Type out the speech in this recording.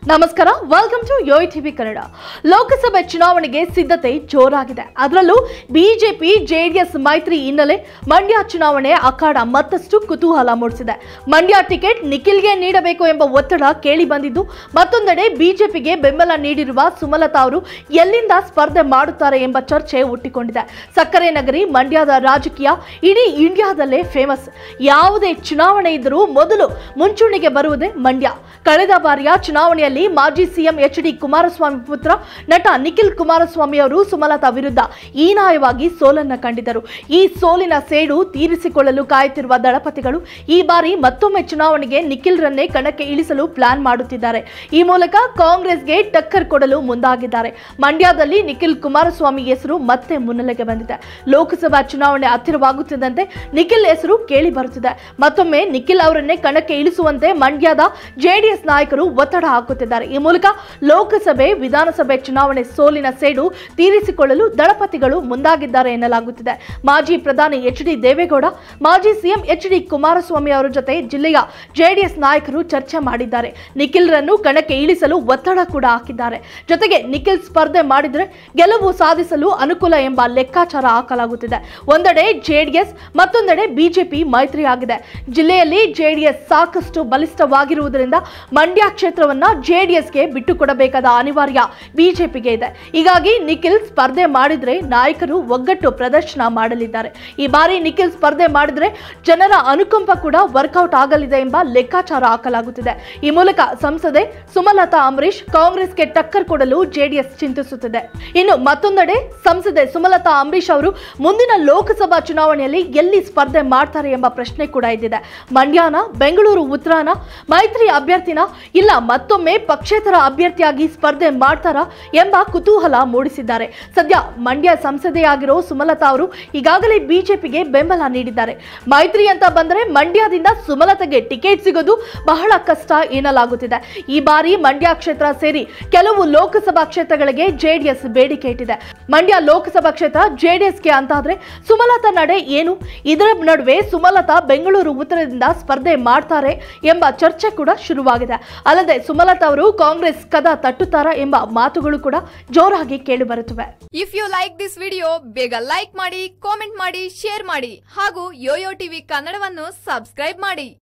ನಮಸ್ಕಾರ welcome to Yoyo TV Kannada ಲೋಕಸಭೆ ಚುನಾವಣೆಗೆ ಸಿದ್ಧತೆ ಜೋರಾಗಿದೆ ಅದರಲ್ಲೂ ಬಿಜೆಪಿ ಜೆಡಿಎಸ್ ಮೈತ್ರಿ ಹಿನ್ನೆಲೆ ಮಂಡ್ಯ ಚುನಾವಣೆ ಅಖಾಡ ಮತ್ತಷ್ಟು ಕುತೂಹಲ ಮೂಡಿಸಿದೆ ಮಂಡ್ಯ ಟಿಕೆಟ್ ನಿಖಿಲ್ಗೆ ನೀಡಬೇಕು ಎಂಬ ಒತ್ತಡ ಕೇಳಿ ಬಂದಿದ್ದು ಮತ್ತೊಂದೆಡೆ ಬಿಜೆಪಿಗೆ ಬೆಂಬಲ ನೀಡಿರುವ ಸುಮಲತಾ ಅವರು ಎಲ್ಲಿಂದ ಸ್ಪರ್ಧೆ ಮಾಡುತ್ತಾರೆ ಎಂಬ ಚರ್ಚೆ ಹುಟ್ಟಿಕೊಂಡಿದೆ ಸಕ್ಕರೆ ನಗರಿ ಮಂಡ್ಯದ ರಾಜಕೀಯ ಇಡೀ ಇಂಡಿಯಾದಲ್ಲೇ ಫೇಮಸ್ ಯಾವುದೇ ಚುನಾವಣೆ ಇದ್ದರೂ ಮೊದಲು ಮುಂಚೂಣಿಗೆ ಬರುವುದೇ ಮಂಡ್ಯ ಕಳೆದ ಬಾರಿಯ ಚುನಾವಣೆಯಲ್ಲಿ ಮಾಜಿ ಸಿಎಂ ಎಚ್ ಡಿ ಕುಮಾರಸ್ವಾಮಿ ಪುತ್ರ ನಟ ನಿಖಿಲ್ ಕುಮಾರಸ್ವಾಮಿ ಅವರು ಸುಮಲತಾ ವಿರುದ್ಧ ಹೀನಾಯವಾಗಿ ಸೋಲನ್ನ ಕಂಡಿದ್ದರು ಈ ಸೋಲಿನ ಸೇಡು ತೀರಿಸಿಕೊಳ್ಳಲು ಕಾಯುತ್ತಿರುವ ದಳಪತಿಗಳು ಈ ಬಾರಿ ಮತ್ತೊಮ್ಮೆ ಚುನಾವಣೆಗೆ ನಿಖಿಲ್ರನ್ನೇ ಕಣಕ್ಕೆ ಇಳಿಸಲು ಪ್ಲಾನ್ ಮಾಡುತ್ತಿದ್ದಾರೆ ಈ ಮೂಲಕ ಕಾಂಗ್ರೆಸ್ಗೆ ಟಕ್ಕರ್ ಕೊಡಲು ಮುಂದಾಗಿದ್ದಾರೆ ಮಂಡ್ಯದಲ್ಲಿ ನಿಖಿಲ್ ಕುಮಾರಸ್ವಾಮಿ ಹೆಸರು ಮತ್ತೆ ಮುನ್ನೆಲೆಗೆ ಬಂದಿದೆ ಲೋಕಸಭಾ ಚುನಾವಣೆ ಹತ್ತಿರವಾಗುತ್ತಿದ್ದಂತೆ ನಿಖಿಲ್ ಹೆಸರು ಕೇಳಿ ಬರುತ್ತಿದೆ ಮತ್ತೊಮ್ಮೆ ನಿಖಿಲ್ ಅವರನ್ನೇ ಕಣಕ್ಕೆ ಇಳಿಸುವಂತೆ ಮಂಡ್ಯದ ಜೆಡಿಎಸ್ ನಾಯಕರು ಒತ್ತಡ ಹಾಕುತ್ತಿದ್ದಾರೆ ಈ ಮೂಲಕ ಲೋಕಸಭೆ ವಿಧಾನಸಭೆ ಚುನಾವಣೆ ಸೋಲಿನ ಸೇಡು ತೀರಿಸಿಕೊಳ್ಳಲು ದಳಪತಿಗಳು ಮುಂದಾಗಿದ್ದಾರೆ ಎನ್ನಲಾಗುತ್ತಿದೆ ಮಾಜಿ ಪ್ರಧಾನಿ ಎಚ್ ಡಿ ದೇವೇಗೌಡ ಮಾಜಿ ಸಿಎಂ ಎಚ್ ಡಿ ಕುಮಾರಸ್ವಾಮಿ ಅವರ ಜೊತೆ ಜಿಲ್ಲೆಯ ಜೆಡಿಎಸ್ ನಾಯಕರು ಚರ್ಚೆ ಮಾಡಿದ್ದಾರೆ ನಿಖಿಲ್ರನ್ನು ಕಣಕ್ಕೆ ಇಳಿಸಲು ಒತ್ತಡ ಕೂಡ ಹಾಕಿದ್ದಾರೆ ಜೊತೆಗೆ ನಿಖಿಲ್ ಸ್ಪರ್ಧೆ ಮಾಡಿದರೆ ಗೆಲುವು ಸಾಧಿಸಲು ಅನುಕೂಲ ಎಂಬ ಲೆಕ್ಕಾಚಾರ ಹಾಕಲಾಗುತ್ತಿದೆ ಒಂದೆಡೆ ಜೆಡಿಎಸ್ ಮತ್ತೊಂದೆಡೆ ಬಿಜೆಪಿ ಮೈತ್ರಿ ಆಗಿದೆ ಜಿಲ್ಲೆಯಲ್ಲಿ ಜೆಡಿಎಸ್ ಸಾಕಷ್ಟು ಬಲಿಷ್ಠವಾಗಿರುವುದರಿಂದ ಮಂಡ್ಯ ಕ್ಷೇತ್ರವನ್ನ ಜೆಡಿಎಸ್ಗೆ ಬಿಟ್ಟುಕೊಡಬೇಕಾದ ಅನಿವಾರ್ಯ ಬಿಜೆಪಿಗೆ ಇದೆ ಹೀಗಾಗಿ ನಿಖಿಲ್ ಸ್ಪರ್ಧೆ ಮಾಡಿದ್ರೆ ನಾಯಕರು ಒಗ್ಗಟ್ಟು ಪ್ರದರ್ಶನ ಮಾಡಲಿದ್ದಾರೆ ಈ ಬಾರಿ ನಿಖಿಲ್ ಸ್ಪರ್ಧೆ ಮಾಡಿದ್ರೆ ಜನರ ಅನುಕಂಪ ಕೂಡ ವರ್ಕೌಟ್ ಆಗಲಿದೆ ಎಂಬ ಲೆಕ್ಕಾಚಾರ ಹಾಕಲಾಗುತ್ತಿದೆ ಈ ಮೂಲಕ ಸಂಸದೆ ಸುಮಲತಾ ಅಂಬರೀಶ್ ಕಾಂಗ್ರೆಸ್ಗೆ ಟಕ್ಕರ್ ಕೊಡಲು ಜೆಡಿಎಸ್ ಚಿಂತಿಸುತ್ತಿದೆ ಇನ್ನು ಮತ್ತೊಂದೆಡೆ ಸಂಸದೆ ಸುಮಲತಾ ಅಂಬರೀಶ್ ಅವರು ಮುಂದಿನ ಲೋಕಸಭಾ ಚುನಾವಣೆಯಲ್ಲಿ ಎಲ್ಲಿ ಸ್ಪರ್ಧೆ ಮಾಡ್ತಾರೆ ಎಂಬ ಪ್ರಶ್ನೆ ಕೂಡ ಇದ್ದಿದೆ ಮಂಡ್ಯನ ಬೆಂಗಳೂರು ಉತ್ತರಾನ ಮೈತ್ರಿ ಅಭ್ಯರ್ಥಿನ ಇಲ್ಲ ಮತ್ತೊಮ್ಮೆ ಪಕ್ಷೇತರ ಅಭ್ಯರ್ಥಿಯಾಗಿ ಸ್ಪರ್ಧೆ ಮಾಡ್ತಾರಾ ಎಂಬ ಕುತೂಹಲ ಮೂಡಿಸಿದ್ದಾರೆ ಸದ್ಯ ಮಂಡ್ಯ ಸಂಸದೆಯಾಗಿರೋ ಸುಮಲತಾ ಅವರು ಈಗಾಗಲೇ ಬಿಜೆಪಿಗೆ ಬೆಂಬಲ ನೀಡಿದ್ದಾರೆ ಮೈತ್ರಿ ಅಂತ ಬಂದರೆ ಮಂಡ್ಯದಿಂದ ಸುಮಲತೆಗೆ ಟಿಕೆಟ್ ಸಿಗೋದು ಬಹಳ ಕಷ್ಟ ಎನ್ನಲಾಗುತ್ತಿದೆ ಈ ಬಾರಿ ಮಂಡ್ಯ ಕ್ಷೇತ್ರ ಸೇರಿ ಕೆಲವು ಲೋಕಸಭಾ ಕ್ಷೇತ್ರಗಳಿಗೆ ಜೆಡಿಎಸ್ ಬೇಡಿಕೆ ಇಟ್ಟಿದೆ ಮಂಡ್ಯ ಲೋಕಸಭಾ ಕ್ಷೇತ್ರ ಜೆಡಿಎಸ್ಗೆ ಅಂತಾದ್ರೆ ಸುಮಲತಾ ನಡೆ ಏನು ಇದರ ನಡುವೆ ಸುಮಲತಾ ಬೆಂಗಳೂರು ಉತ್ತರದಿಂದ ಸ್ಪರ್ಧೆ ಮಾಡ್ತಾರೆ ಎಂಬ ಚರ್ಚೆ ಕೂಡ ಶುರುವಾಗಿದೆ ಅಲ್ಲದೆ ಸುಮಲತಾ ಅವರು ಕಾಂಗ್ರೆಸ್ ಕದ ತಟ್ಟುತ್ತಾರಾ ಎಂಬ ಮಾತುಗಳು ಕೂಡ ಜೋರಾಗಿ ಕೇಳಿಬರುತ್ತಿವೆ if you like this video ಬೇಗ ಲೈಕ್ ಮಾಡಿ ಕಾಮೆಂಟ್ ಮಾಡಿ ಶೇರ್ ಮಾಡಿ ಹಾಗೂ ಯೋಯೋ ಟಿವಿ ಕನ್ನಡವನ್ನು ಸಬ್ಸ್ಕ್ರೈಬ್ ಮಾಡಿ